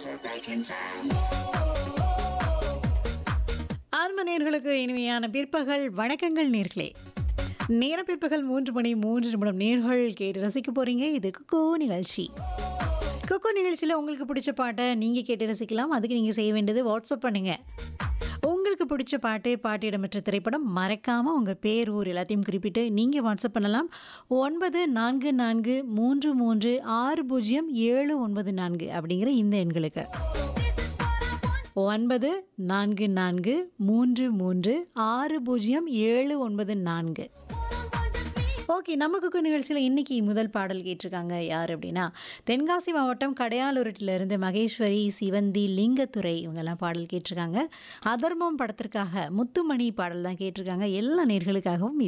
ஆன்ம நேர்களுக்கு இனிமையான பிற்பகல் வணக்கங்கள் நேர்களே நேர பிற்பகல் மூன்று மணி மூன்று நிமிடம் நேர்கள் கேட்டு ரசிக்க போறீங்க இது குக்கோ நிகழ்ச்சி குக்கோ நிகழ்ச்சியில் உங்களுக்கு பிடிச்ச பாட்டை நீங்கள் கேட்டு ரசிக்கலாம் அதுக்கு நீங்கள் செய்ய வேண்டியது வாட்ஸ்அப் பண்ணுங்க உங்களுக்கு பிடிச்ச பாட்டு பாட்டு இடம்பெற்ற திரைப்படம் மறக்காமல் உங்கள் பேர் ஊர் எல்லாத்தையும் குறிப்பிட்டு நீங்கள் வாட்ஸ்அப் பண்ணலாம் ஒன்பது நான்கு நான்கு மூன்று மூன்று ஆறு பூஜ்ஜியம் ஏழு ஒன்பது நான்கு அப்படிங்கிற இந்த எண்களுக்கு ஒன்பது நான்கு நான்கு மூன்று மூன்று ஆறு பூஜ்ஜியம் ஏழு ஒன்பது நான்கு ஓகே நமக்கு நிகழ்ச்சியில் இன்னைக்கு முதல் பாடல் கேட்டிருக்காங்க யார் அப்படின்னா தென்காசி மாவட்டம் கடையாளூரிலிருந்து மகேஸ்வரி சிவந்தி லிங்கத்துறை இவங்கெல்லாம் பாடல் கேட்டிருக்காங்க அதர்மம் படத்திற்காக முத்துமணி பாடல் தான் கேட்டிருக்காங்க எல்லா நேர்களுக்காகவும்